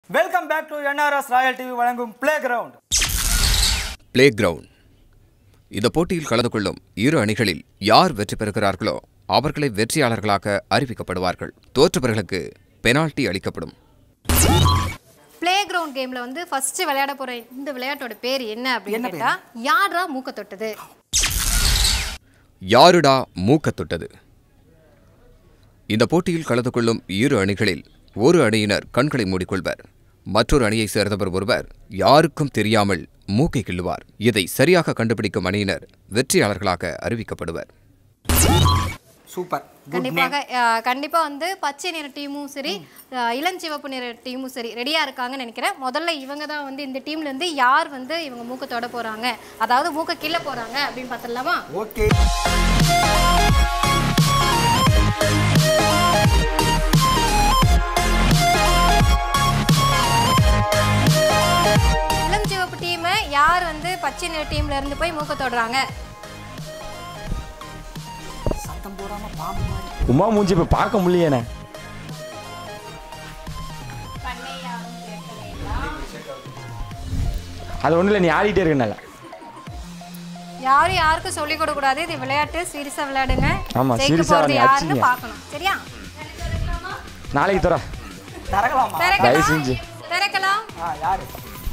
Welcome back to NRS Royal TV வழங்கும் play ground play ground இந்த போட்டியில் கலந்து கொள்ளும் இரு அணிகளில் யார் வெற்றி பெறுகிறார்களோ அவர்களை வெற்றியாளர்களாக அறிவிக்கப்படுவார்கள் தோற்றவர்களுக்கு பெனால்டி அளிக்கப்படும் ப்ளே கிரவுண்ட் கேம்ல வந்து ஃபர்ஸ்ட் விளையாட போற இந்த விளையாட்டோட பேர் என்ன அப்படின்னு கேட்டா யாரா மூக்க தொட்டது யாருடா மூக்கத் தொட்டது இந்த போட்டியில் கலந்து கொள்ளும் இரு அணிகளில் ஒரு அணியினர் கண்களை மூடிக்கொள்வர் மற்றொரு அணியைச் சேர்ந்தவர் ஒருவர் யாருக்கும் தெரியாமல் மூக்கை கிள்ளுவார் இதை சரியாக கண்டுபிடிக்கும் அணியினர் வெற்றியாளர்களாக அறிவிக்கப்படுவர் சூப்பர் குட் கண்டிப்பாக அஹ், கண்டிப்பா வந்து பச்சை நிற டீமும் சரி அஹ், இளஞ்சிவப்பு நிற டீமும் சரி ரெடியா இருக்காங்கன்னு நினைக்கிறேன் முதல்ல இவங்க தான் வந்து இந்த டீம்ல இருந்து யார் வந்து இவங்க மூக்க தொட போறாங்க அதாவது மூக்க கிள்ள போறாங்க அப்படின்னு பார்த்துடலாமா ஓகே இளஞ்சிவப்பு டீம் யார் வந்து பச்சை நிற டீம்ல இருந்து போய் மூக்க தொடுறாங்க சத்தம் போடாம பாம்பு மாதிரி உமா மூஞ்சி இப்ப பார்க்க முடியலண்ணே அது ஒண்ணும் இல்லை நீ ஆடிட்டே இருக்கனால யாரும் யாருக்கும் சொல்லிக் கொடுக்க கூடாது இது விளையாட்டு சீரியஸா விளையாடுங்க ஆமா, ஜெயிக்க serious ஆ போறது நீ யாருன்னு அடிச்சீங்க. பார்க்கணும் சரியா நாளைக்கு தர தரகலாமா தயவு திறக்கலாம் செஞ்சு. திறக்கலாம் ஆ யாரு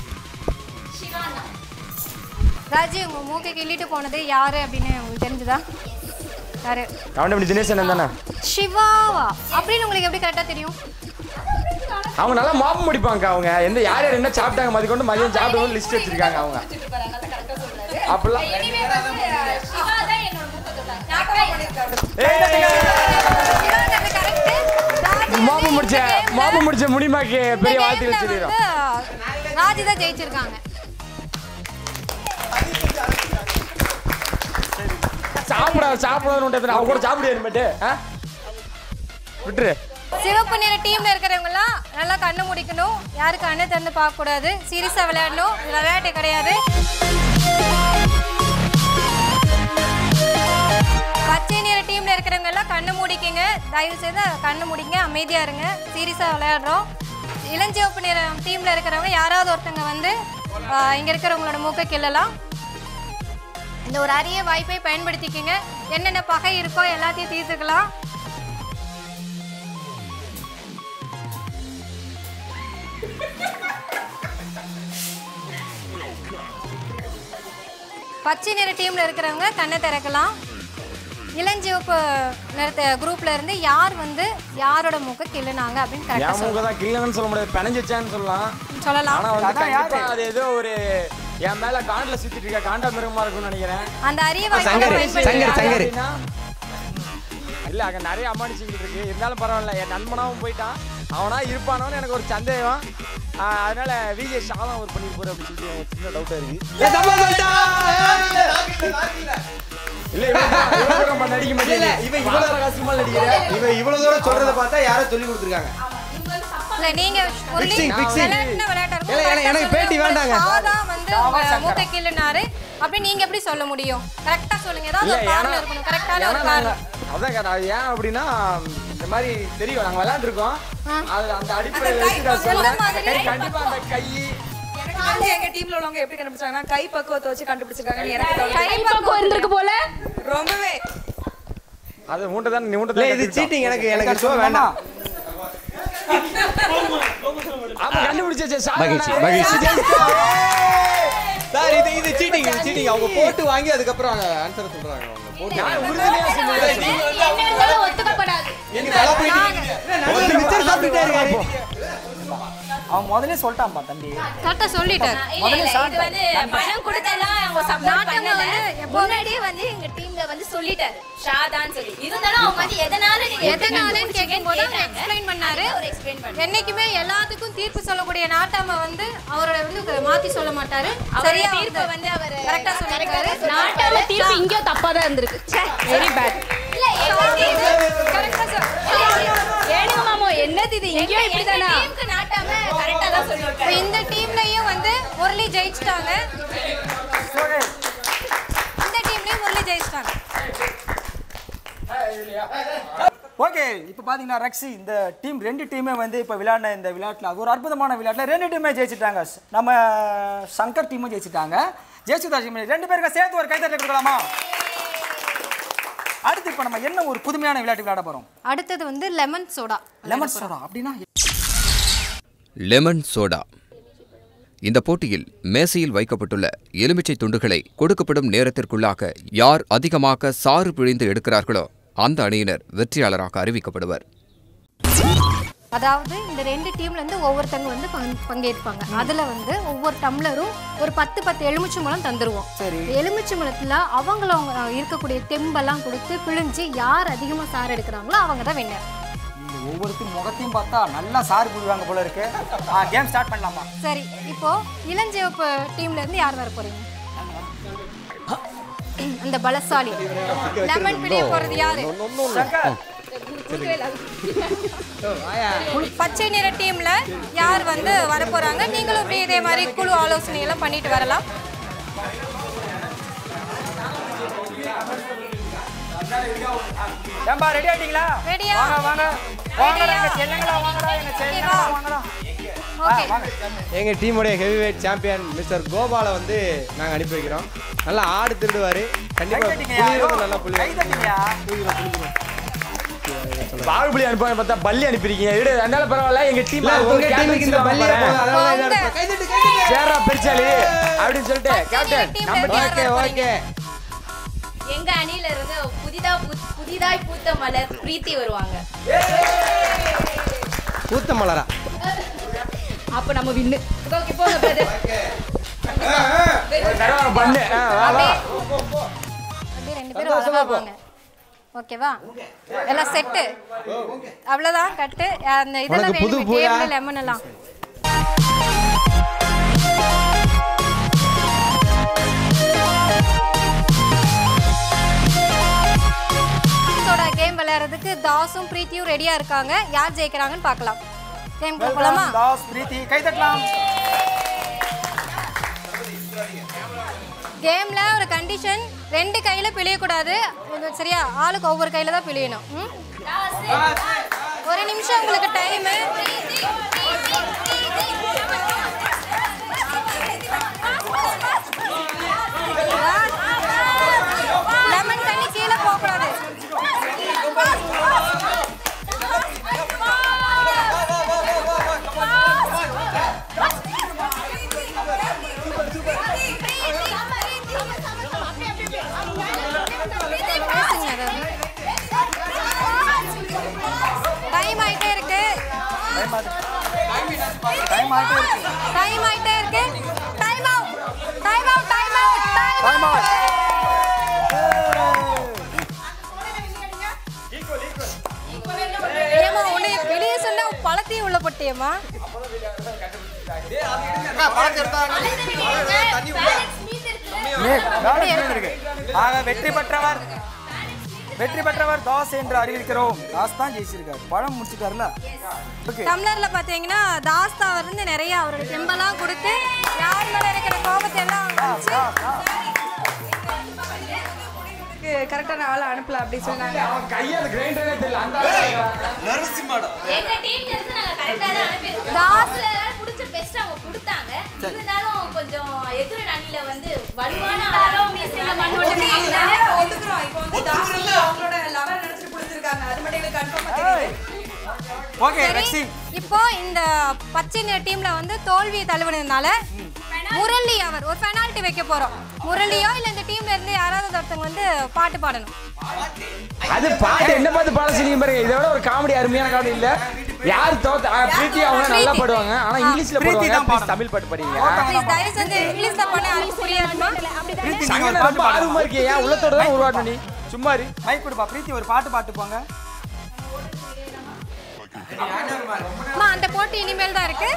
ராஜி உங்க மூக்கை கிள்ளிட்டு போனது யாரு அப்படின்னு உங்களுக்கு தெரிஞ்சுதா யாரு கவுண்டமணி தினேசன் தானே சிவாவா அப்படின்னு உங்களுக்கு எப்படி கரெக்டா தெரியும் அவங்க நல்லா மாப்பு முடிப்பாங்க அவங்க எந்த யார் யார் என்ன சாப்பிட்டாங்க மதி கொண்டு மதியம் சாப்பிடுவோம் லிஸ்ட் வச்சிருக்காங்க அவங்க அப்படிலாம் சிவாங்கிறது correct. ராஜி வந்து மாப்பு முடிச்ச இந்த game ல- மாப்பு முடிச்ச முடிமாக்கு இந்த பெரிய game ல வாழ்த்துக்கள் சொல்லிடுறோம் வந்து ராஜி தான் ஜெயிச்சிருக்காங்க சாப்பிட சாப்பிடணும் அவங்க கூட சாப்பிடு இனிமேட்டு ஆ? விட்டுரு சிவப்பு நிற டீம்ல இருக்கிறவங்க எல்லாம் நல்லா கண்ணு முடிக்கணும் யாரும் கண்ணை திறந்து பார்க்க கூடாது சீரியஸா விளையாடணும் இது விளையாட்டு கிடையாது பச்சை நிற டீம்ல இருக்கிறவங்க எல்லாம் கண்ணு மூடிக்கங்க தயவு செய்து கண்ணு முடிங்க அமைதியா இருங்க சீரியஸா விளையாடுறோம் இளஞ்சிவப்பு நிற டீம்ல இருக்கிறவங்க யாராவது ஒருத்தங்க வந்து ஆஹ், இங்க இருக்கிறவங்களோட மூக்கை கிள்ளலாம் இந்த ஒரு அரிய வாய்ப்பை பயன்படுத்திக்கங்க என்னென்ன பகை இருக்கோ எல்லாத்தையும் தீர்த்துக்கலாம் பச்சை நிற டீம்ல இருக்கிறவங்க கண்ணை திறக்கலாம் இளஞ்சிவப்பு நிறத்த குரூப்ல இருந்து யார் வந்து யாரோட மூக்க கிள்ளுனாங்க அப்படின்னு என் கரெக்டாக மூக்க தான் கில்லங்கன்னு சொல்ல முடியாது பிணைஞ்சிச்சான்னு சொல்லலாம் சொல்லலாம் ஆனா வந்து அதான் யாரு? கண்டிப்பா அது ஏதோ ஒரு என் மேல காண்டில் சுத்திட்டு இருக்க காண்டா மிருகமா இருக்கும்னு நினைக்கிறேன் அந்த அரிய வாய்ப்பை சங்கரு, பயன்படுத்தி சங்கரு. இல்ல அங்க நிறைய அம்மானிச்சுக்கிட்டு இருக்கு இருந்தாலும் பரவாயில்ல என் நண்பனாவும் போயிட்டான் அவனா இருப்பானோன்னு எனக்கு ஒரு சந்தேகம் ஆஹ் அதனால விஜய் ஷாலாம் அவர் பண்ணி போற அப்படின்னு சொல்லிட்டு எனக்கு சின்ன டவுட்டா இருக்கு இல்ல இவன் தான், இவன் கூட நம்ம நடிக்க மாட்டேங்குது இவன் இவ்வளவு ரகசியமா நடிக்கிறேன் இவன் இவ்வளவு தூரம் சொல்றத பார்த்தா யாரோ சொல்லி கொடுத்துருக்காங்க இல்ல நீங்க only Fixing, fixing. விளையாட்டுன விளையாட்டா இருக்கும். இல்ல, எனக்கு- எனக்கு பேட்டி வேண்டாங்க. சாதா வந்து உங்க மூக்கை கிள்ளுனாரு அப்படி நீங்க எப்படி சொல்ல முடியும் கரெக்டா சொல்லுங்க ஏதாவது இல்ல ஒரு ஏன்னா காரணம் இருக்கணும் கரெக்டான ஏன்னா ஒரு நாங்க காரணம் அதான் கேட்டா ஏன் அப்படின்னா இந்த மாதிரி தெரியும் நாங்க விளையாண்டுருக்கோம் அது அந்த அடிப்படையில் வச்சு நான் எந்த சொல்றேன் மாதிரி? கை கண்டிப்பா அந்த கை எனக்கு வந்து எங்க டீம்ல உள்ளவங்க எப்படி கண்டுபிடிச்சாங்கன்னா கை பக்குவத்தை வச்சு கண்டுபிடிச்சிருக்காங்க எனக்கு doubt. கை பக்குவம் இருந்திருக்கு போல ரொம்பவே அது மூட்டை தான் நீ மூட்டை இல்ல தான் இது கத்திக்கிட்டான். சீட்டிங் எனக்கு எனக்கு ஷோ வேண்டாம் ஆமா கண்டுபிடிச்சாச்சு மகிழ்ச்சி, மகிழ்ச்சி. சார் இது இது சீட்டிங் இது சீட்டிங் அவங்க போட்டு வாங்கி அதுக்கப்புறம் ஆன்சர் சொல்றாங்க அவங்க போட்டு உறுதியா சொல்லுங்க எனக்கு தலை போயிட்டு ஒரு மிச்சர் சாப்பிட்டுட்டே இருக்காரு அவன் முதல்ல சொல்லிட்டான்பா தம்பி கரெக்டா சொல்லிட்டாரு முதல்ல இது சாப்பிட்டேன் வந்து பணம் கொடுத்தெல்லாம் அவங்க சப்போர்ட் நாட்டம்மா பண்ணல வந்து எப்பவுமே- முன்னாடியே வந்து எங்க டீம்ல வந்து சொல்லிட்டாரு ஷாதான் சொல்லி இருந்தாலும் அவங்க வந்து எதனால நீங்க எதனாலன்னு கேட்கும்போது அவர் எக்ஸ்பிளைன் பண்ணாரு அவர் எக்ஸ்பிளைன் பண்ணாரு என்னைக்குமே எல்லாத்துக்கும் தீர்ப்பு சொல்லக்கூடிய நாட்டாம வந்து அவரோட வந்து மாத்தி சொல்ல மாட்டாரு அவருடைய சரியா தீர்ப்பை வந்து அவர் கரெக்டா சொல்லிருக்காரு நாட்டால தீர்ப்பு இங்கேயோ தப்பா தான் இருந்திருக்கு வெரி பேட் இல்ல எங்க டீம் கரெக்டா சொல் ஏனுங்க மாமோ என்னது இது இங்கேயோ இப்படி எங்க தானா டீமுக்கு நாட்டாம கரெக்டா தான் இப்ப சொல்லிருக்காரு இந்த டீம்லயும் வந்து முரளி ஜெயிச்சிட்டாங்க இந்த டீம்லயும் முரளி ஜெயிச்சிட்டாங்க ஓகே இப்போ பார்த்தீங்கன்னா ரக்ஸி இந்த டீம் ரெண்டு டீமே வந்து இப்போ விளையாடின இந்த விளையாட்டில் அது ஒரு அற்புதமான விளையாட்டில் ரெண்டு டீமே ஜெயிச்சிட்டாங்க நம்ம சங்கர் டீமும் ஜெயிச்சிட்டாங்க ஜெயசுதா டீம் ரெண்டு பேருக்கும் சேர்த்து ஒரு கைத்தட்டல் கொடுக்கலாமா அடுத்து இப்போ நம்ம என்ன ஒரு புதுமையான விளையாட்டு விளையாட போகிறோம் அடுத்தது வந்து லெமன் சோடா லெமன் சோடா அப்படின்னா லெமன் சோடா இந்த போட்டியில் மேசையில் வைக்கப்பட்டுள்ள எலுமிச்சை துண்டுகளை கொடுக்கப்படும் நேரத்திற்குள்ளாக யார் அதிகமாக சாறு பிழிந்து எடுக்கிறார்களோ அந்த அணியினர் வெற்றியாளராக அறிவிக்கப்படுவர் அதாவது இந்த ரெண்டு டீம்ல இருந்து ஒவ்வொருத்தங்க வந்து பங்கு- பங்கேற்பாங்க அதுல வந்து ஒவ்வொரு டம்ளரும் ஒரு பத்து பத்து எலுமிச்சை பழம் தந்துருவோம் சரி. எலுமிச்சை பழத்துல அவங்கள அவங்க இருக்கக்கூடிய தெம்பெல்லாம் கொடுத்து பிழிஞ்சு யார் அதிகமா சாறு எடுக்கிறாங்களோ அவங்க தான் வின்னர் இந்த ஒவ்வொருத்தரும் முகத்தையும் பார்த்தா நல்லா சாறு புரிவாங்க போல இருக்கு கேம் ஸ்டார்ட் பண்ணலாமா சரி இப்போ இளஞ்சிவப்பு டீம்ல இருந்து யார் வர போறீங்க அந்த பலசாலி லெமன் பிடிய போறது யாரு சங்கர் பச்சை நிற டீம்ல யார் வந்து வர போறாங்க நீங்களும் இப்படி இதே மாதிரி குழு ஆலோசனை எல்லாம் பண்ணிட்டு வரலாம் ஏம்பா ரெடி ஆயிட்டீங்களா ரெடியா? வாங்க வாங்க வாங்கடா ரெடியா? எங்க செல்லங்களா வாங்கடா எங்க செல்லங்களா ஓகேவா? வாங்கடா ஓகே எங்கள் டீமுடைய ஹெவி வெயிட் சாம்பியன் மிஸ்டர் கோபாலை வந்து நாங்கள் அனுப்பி வைக்கிறோம் நல்லா ஆடு திருடுவார் கை கண்டிப்பாக தட்டிங்கயா புளியவும் நல்லா கை புளியும் தட்டிங்கயா பாகுபலி அனுப்புவாங்க பார்த்தா பள்ளி அனுப்பியிருக்கீங்க விடு அதனால பரவாயில்ல எங்க டீம் உங்க டீமுக்கு இந்த பள்ளியே போதும் அதனால தான் இதா உங்க- இருக்கும். சேரா பெருச்சாலி அப்படின்னு சொல்லிட்டு பச்சை கேப்டன் team நம்ம ல யார் ஓகே வர போறீங்க? ஓகே எங்க அணியில இருந்து புதிதா பூ- புதிதாய் பூத்த மலர் பிரீத்தி வருவாங்க பூத்த மலரா அப்ப நம்ம வின்னு ஓகே போங்க பிரதர் தடவை பண்ணு ஆ, வா வா அப்படியே ரெண்டு பேரும் அழகா வாங்க ஓகேவா எல்லாம் செட்டு அவ்வளவுதான் கட்டு அந்த இதெல்லாம் உனக்கு புது வேணும் பூயா? டேபிள் லெமன் எல்லாம் சோடா கேம் விளையாடுறதுக்கு தாஸும் பிரீத்தியும் ரெடியா இருக்காங்க யார் ஜெயிக்கிறாங்கன்னு பார்க்கலாம் கேம் போலாமா தாஸ் பிரீத்தி கை தட்டலாம் கேம்ல ஒரு கண்டிஷன் ரெண்டு கையில பிழியக்கூடாது இது சரியா ஆளுக்கு ஒவ்வொரு கையில தான் பிழியணும் ம்? ஒரு நிமிஷம் உங்களுக்கு டைம் லெமன் தண்ணி கீழே போகக்கூடாது பேசுங்க ஏதாவது. டைம் ஆயிட்டே இருக்கு டைம் ஆகிட்டே இருக்கு டைம் ஆயிட்டே இருக்கு time out time out time out time ஆகுது ஏமா உன்னை வெளியே சொன்னா பழத்தையும் உள்ள போட்டியம்மா பேலன்ஸ் இருக்கு ஆக வெற்றி பெற்றவர் வெற்றி பெற்றவர் தாஸ் என்று அறிவிக்கிறோம் தாஸ் தான் ஜெயிச்சிருக்காரு பழம் முடிச்சிட்டாருல ஓகே டம்ளர்ல பாத்தீங்கன்னா தாஸ்தா வந்து நிறைய அவரோட தெம்பெல்லாம் கொடுத்து யார் மேல இருக்கிற கோபத்தை எல்லாம் வச்சு கரெக்டான ஆளை அனுப்பல அப்படி சொன்னாங்க கையால கிரைண்டரே தெரியல அந்த எங்க டீம்ல இருந்து நாங்க கரெக்டா தான் அனுப்பியிருக்கோம் தாஸ் தாஸ்ல புடிச்ச பெஸ்ட் அவங்க கொடுத்தாங்க இருந்தாலும் கொஞ்சம் எதிர அணியில வந்து வலுவான ஆளோ மீசில மண்ணோட ஒத்துக்குறோம் இப்போ வந்து தாஸ் வந்து அவங்களோட லவர் நினைச்சிட்டு கொடுத்துருக்காங்க அது மட்டும் எங்களுக்கு கன்ஃபார்மா தெரியுது ஓகே சரி ரக்ஷி இப்போ இந்த பச்சை நிற டீம்ல வந்து தோல்வியை தழுவினதுனால முரளி அவர் ஒரு பெனால்ட்டி வைக்க போறோம் முரளியோ இல்ல இந்த டீம்ல இருந்து யாராவது ஒருத்தவங்க வந்து பாட்டு பாடணும் அது பாட்டு என்ன பார்த்து பாட சொல்லி பாருங்க இதை விட ஒரு காமெடி அருமையான காமெடி இல்ல யார் தோத்த ஆ, பிரீத்தி அவங்க நல்லா பாடுவாங்க ஆனா இங்கிலீஷ்ல பிரீத்தி பாடுவாங்க தான் Please பாடணும். தமிழ் பாட்டு படிங்க ப்ளீஸ் தயவு செஞ்சு இங்கிலீஷ்ல பண்ண யாருக்கும் புரியாதுமா பிரீத்தி நீங்க சங்கன ஒரு பாட்டு ரொம்ப பாடுங்க ஆர்வமா இருக்கே ஏன் உள்ளத்தோட தான் உருவாட்டம் நீ சும்மா இரு மைக் கொடுப்பா பிரீத்தி ஒரு பாட்டு பாட்டு போங்க அம்மா அந்த போட்டி இனிமேல் தான் இருக்கு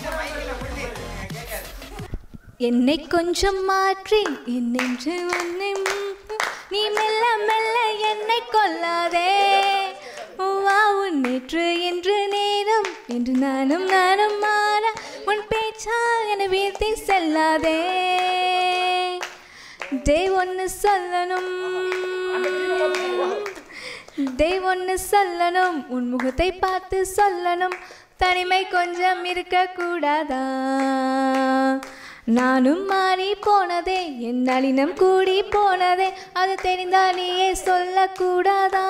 என்னை கொஞ்சம் மாற்றி என் நெஞ்சு உன்னை ம், நீ மெல்ல மெல்ல என்னை கொல்லாதே வா உன் நேற்று என்று நேரம் என்று நானும் நானும் மாற உன் பேச்சா என வீழ்த்தி செல்லாதே டே ஒன்று சொல்லணும் தெய்வொன்னு சொல்லணும் உன் முகத்தை பார்த்து சொல்லணும் தனிமை கொஞ்சம் இருக்கக்கூடாதா நானும் மாறி போனதே என் நளினம் கூடி போனதே அது தெரிந்தால் நீயே சொல்லக்கூடாதா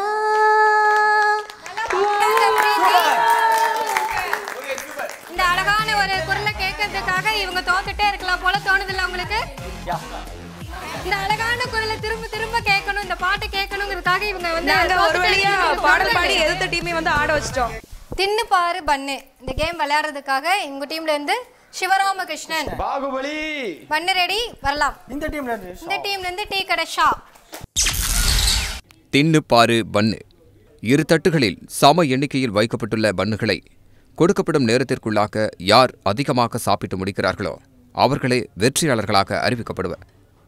இந்த அழகான ஒரு குரலை கேட்கறதுக்காக இவங்க தோத்துட்டே இருக்கலாம் போல தோணுதில்ல உங்களுக்கு இந்த அழகான குரலை திரும்ப திரும்ப கேட்கணும் இந்த பாட்டு கேட்கணுங்கிறதுக்காக இவங்க வந்து நாங்க ஒரு தோத்துட்டே வழியா இருக்காங்க. பாடல் பாடி எதிர்த்த டீமே வந்து ஆட வச்சிட்டோம் தின்னு பாரு பண்ணு இந்த கேம் விளையாடுறதுக்காக எங்க டீம்ல இருந்து சிவராமகிருஷ்ணன் பாகுபலி பண்ணு ரெடி வரலாம் இந்த டீம்ல இருந்து இந்த டீம்ல இருந்து டீ கடை ஷா தின்னு பாரு பன்னு இரு தட்டுகளில் சம எண்ணிக்கையில் வைக்கப்பட்டுள்ள பன்னுகளை கொடுக்கப்படும் நேரத்திற்குள்ளாக யார் அதிகமாக சாப்பிட்டு முடிக்கிறார்களோ அவர்களே வெற்றியாளர்களாக அறிவிக்கப்படுவர்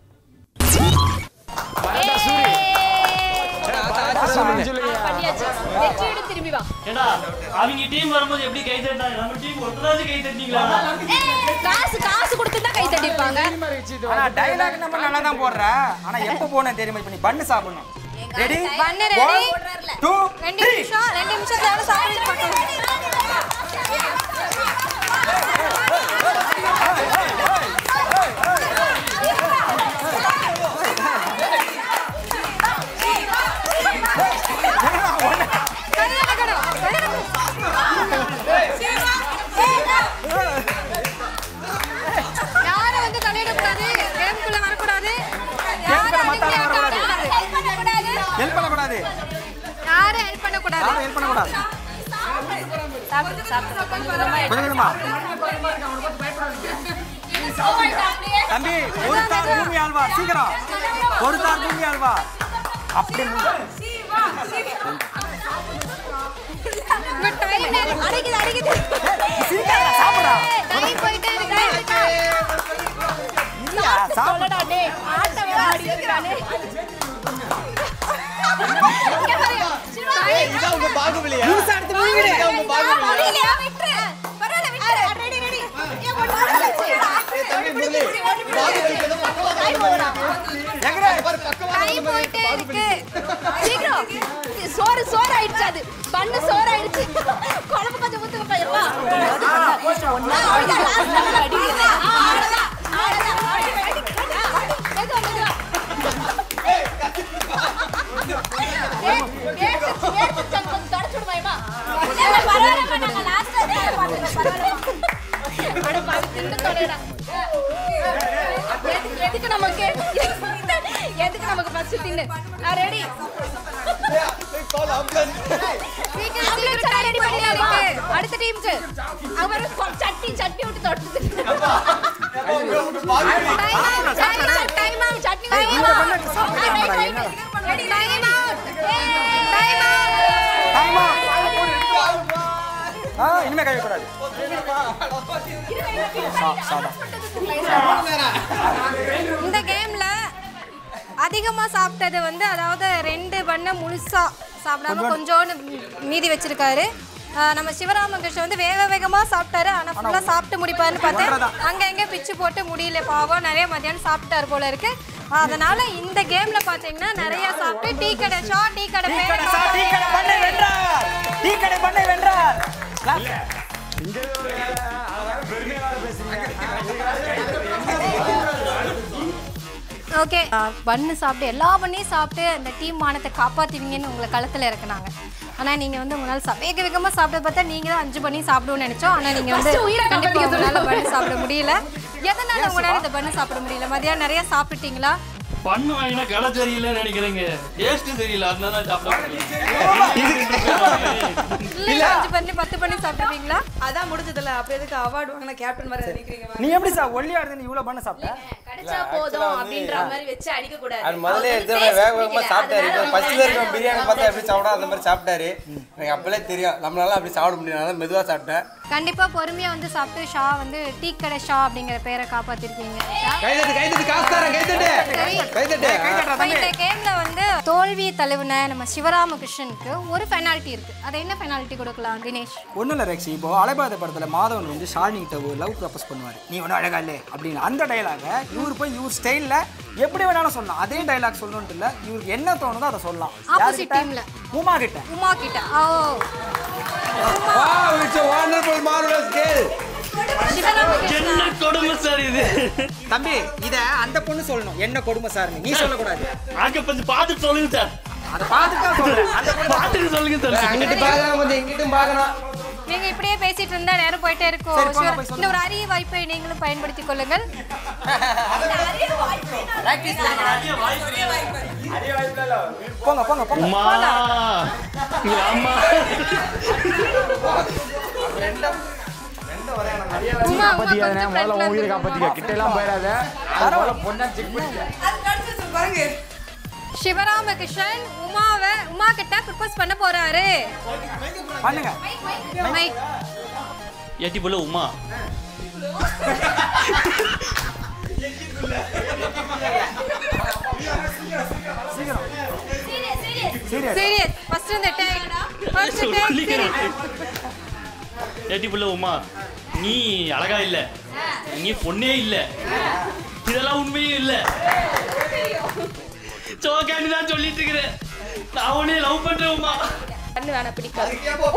வெற்றியோட திரும்பி வா ஏடா அவங்க டீம் வரும்போது எப்படி கை தட்டாங்க நம்ம டீம் ஒருத்தராச்சும் கை தட்டிங்களா காசு காசு கொடுத்து தான் கை தட்டிப்பாங்க ஆனா டைலாக் நம்ம நல்லா தான் போடுற ஆனா எப்ப போனேன் தெரியுமா இப்ப நீ பண்ணு சாப்பிடணும் ரெடி பண்ணு ரெடி டூ ரெண்டு நிமிஷம் ரெண்டு நிமிஷத்தோட சாப்பிட்டு போட்டோம் யாரும் வந்து தலையிடக்கூடாது கேமுக்குள்ள வரக்கூடாது யாரும் மத்தவங்க அதுக்குள்ள வரக்கூடாது. help பண்ணக்கூடாது. ஹெல்ப் பண்ணக்கூடாது யாரும் ஹெல்ப் பண்ணக்கூடாது யாரும் ஹெல்ப் பண்ணக்கூடாது சாப்பிட்டு சாப்பிட்டு கொஞ்சம் கொஞ்சமா கொஞ்சம் கொஞ்சமா தம்பி ஒரு தார் பூமி ஆழ்வா சீக்கிரம் ஒரு தார் பூமி ஆழ்வா அப்படி உங்க time நேரம் அடிக்குது அடிக்குது சீக்கிரம் சாப்பிடா டைம் போயிட்டே இருக்கு இல்லையா சாப்பிட இதான் உங்க பாகுபலியா முழுசா எடுத்து முழுங்கிடு. இதான் உங்க பாகுபலியா முடியலையா விட்டுரு பரவாயில்ல விட்டுரு ரெடி ரெடி தம்பி முரளி பாகுபலிக்கு ஏதோ பக்கவாதம் எங்கடா பாரு பக்கவாதம் டைம் போயிட்டே இருக்கு சீக்கிரம் சோறு சோறு ஆயிடுச்சு அது பண்ணு சோறு ஆயிடுச்சு குழம்பு கொஞ்சம் ஊத்துங்க பையப்பா எதுக்கு நமக்கு எதுக்கு நமக்கு ஃபர்ஸ்ட் தின்னு ரெடி கால் ஆம்புலன்ஸ் ரெடி பண்ணி இருக்கு அடுத்த டீமுக்கு அவர் சட்னி சட்னி விட்டு தொட்டு பாகுபலி டைம் ஆகும் சட்னி இவரை பண்ண சாப்பிடுறாங்கடா, என்ன? Time out time out time ஆ இனிமே கழிக்கக்கூடாது சாதா இந்த கேம்ல அதிகமா சாப்பிட்டது வந்து அதாவது ரெண்டு பண்ண முழுசா சாப்பிடாம கொஞ்சோண்டு மீதி வச்சிருக்காரு ஆஹ் நம்ம சிவராமகிருஷ்ணன் வந்து வேக வேகமா சாப்பிட்டாரு ஆனா ஃபுல்லா சாப்பிட்டு முடிப்பாருன்னு பார்த்தேன் அங்க எங்க பிச்சு போட்டு முடியல பாவம் நிறைய மத்தியானம் சாப்பிட்டாரு போல இருக்கு அதனால இந்த கேம்ல பாத்தீங்கன்னா நிறைய சாப்பிட்டு டீ கடை ஷா டீ கடை டீ பேரை கடை சா டீ கடை பண்ணை வென்றார் டீ கடை பண்ணை வென்றார் இங்க ஒரு வேலை, அதெல்லாம் பெருமையா வேற பேசுறீங்க ஓகே பண்ணு சாப்பிட்டு எல்லா பண்ணையும் சாப்பிட்டு அந்த டீம் மானத்தை காப்பாற்றுவீங்கன்னு உங்களை களத்தில் இறக்குனாங்க ஆனால் நீங்கள் வந்து உங்களால் சா- வேக வேகமாக சாப்பிட பார்த்தா நீங்கள் தான் அஞ்சு பண்ணி சாப்பிடுவோம்னு நினச்சோம் ஆனால் நீங்கள் வந்து கண்டிப்பாக உங்களால் பண்ணு சாப்பிட முடியல எதனால உங்களால் இந்த பண்ணு சாப்பிட முடியல மதியானம் நிறைய சாப்பிட்டீங்களா பண்ணு வாங்கினா கடை தெரியலன்னு நினைக்கிறேங்க டேஸ்ட் தெரியல அதனால சாப்பிட இல்லை அஞ்சு பண்ணி பத்து பண்ணி சாப்பிடுவீங்களா அதான் முடிஞ்சதுல அப்ப எதுக்கு அவார்டு வாங்கின கேப்டன் மாதிரி நினைக்கிறீங்க நீ எப்படி சார் ஒல்லியா இருந்து நீ இவ்வளவு பண்ண சாப்பிட்ட கிடைச்சா போதும் அப்படின்ற மாதிரி வச்சு அடிக்க கூடாது அது முதல்ல எடுத்து வேக வேகமா சாப்பிட்டாரு இப்போ ஃபர்ஸ்ட்ல இருக்க பிரியாணி பார்த்தா எப்படி சாப்பிடா அந்த மாதிரி சாப்பிட்டாரு எனக்கு அப்பவே தெரியும் நம்மளால அப்படி சாப்பிட முடியாது மெதுவா சாப்பிட்டேன் கண்டிப்பாக பொறுமையாக வந்து சாப்பிட்டு ஷா வந்து டீ கடை ஷா அப்படிங்கிற பேரை காப்பாற்றிருக்கீங்க கைதட்டு கைதட்டு காசு தரேன் கைதட்டு கைதட்டு இப்ப இந்த கேம்ல வந்து தோல்வி தழுவின நம்ம சிவராமகிருஷ்ணனுக்கு ஒரு பெனால்ட்டி இருக்கு அது என்ன பெனால்ட்டி கொடுக்கலாம் தினேஷ் ஒன்றும் இல்லை ரெக்ஸி இப்போ அலைபாத படத்தில் மாதவன் வந்து ஷாலினி கிட்ட ஒரு லவ் ப்ரப்போஸ் பண்ணுவார் நீ ஒன்றும் அழகா இல்லை அப்படின்னு அந்த டைலாக இவர் இவர் போய் இவர் ஸ்டைல்ல எப்படி வேணாலும் சொல்லலாம் அதே டைலாக் சொல்லணும்னு இல்ல இவருக்கு என்ன தோணுதோ அதை சொல்லலாம் Opposite யார்கிட்ட? teamல. உமா கிட்ட உமா கிட்ட ஓ Wow, it's a wonderful, marvelous girl. என்ன கொடுமை சார் இது தம்பி இத அந்த பொண்ணு சொல்லணும் என்ன கொடுமை சார் நீ சொல்லக்கூடாது அங்க கொஞ்சம் பார்த்துட்டு சொல்லுங்க சார் அதை பார்த்துட்டு தான் சொல்றேன் அந்த பொண்ணு பார்த்துட்டு சொல்லுங்க சார் அங்கிட்டு பார்க்கணும் கொஞ்சம் இங்கிட்டும் பார்க்கணும் நீங்க இப்படியே பேசிட்டு இருந்தா நேரம் போயிட்டே இருக்கும் சரி, போங்க, சிவரா- போய் இந்த ஒரு அரிய வாய்ப்பை நீங்களும் பயன்படுத்திக் கொள்ளுங்கள் போங்க போங்க போங்க உமா இங்க அம்மா உமா உமா கொஞ்சம் முதல்ல உன் உயிரை front ல காப்பாத்திக்க கிட்ட எல்லாம் போயிடாத பரவாயில்ல பொண்ணா செக் பண்ணிக்க அது கடிச்சு பாருங்க சிவராமகிருஷ்ணன் உமாவை உமா கிட்ட ப்ரப்போஸ் பண்ண போறாரு பண்ணுங்க மைக் ஏட்டி போல உமா சீரியஸ் சீரியஸ் ஃபர்ஸ்ட் இந்த டேக் ஃபர்ஸ்ட் டேக் சொல்லிக்கிறேன் ஏட்டி புள்ள உமா நீ அழகா இல்ல நீ பொண்ணே இல்ல இதெல்லாம் உண்மையும் இல்ல சோக்காண்டி தான் சொல்லிட்டு இருக்கிறேன் நான் உன்னைய லவ் பண்றேன் உமா கண்ணு வேணா பிடிக்காது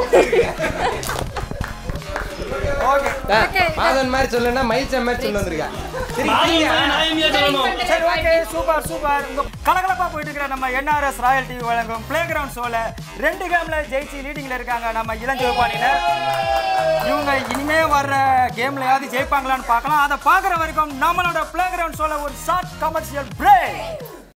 ஓகே மாதன் மாதிரி சொல்லணும்னா மயில்ச்ச மாதிரி சொல்ல வந்திருக்கேன் மாதவன் நான் ஏன் சொல்லணும் சரி ஓகே சூப்பர் சூப்பர் உங்க கலகலப்பா போயிட்டு இருக்கிற நம்ம என்ஆர்எஸ் ராயல் டிவி வழங்கும் பிளே கிரவுண்ட் ஷோல ரெண்டு கேம்ல ஜெயிச்சு லீடிங்ல இருக்காங்க நம்ம இளஞ்சிவப்பாணியினர் இவங்க இனிமே வர்ற கேம்லயாவது ஜெயிப்பாங்களான்னு பார்க்கலாம் அதை பார்க்குற வரைக்கும் நம்மளோட பிளே கிரவுண்ட் ஷோல ஒரு ஷார்ட் கமர்ஷியல் பிரேக்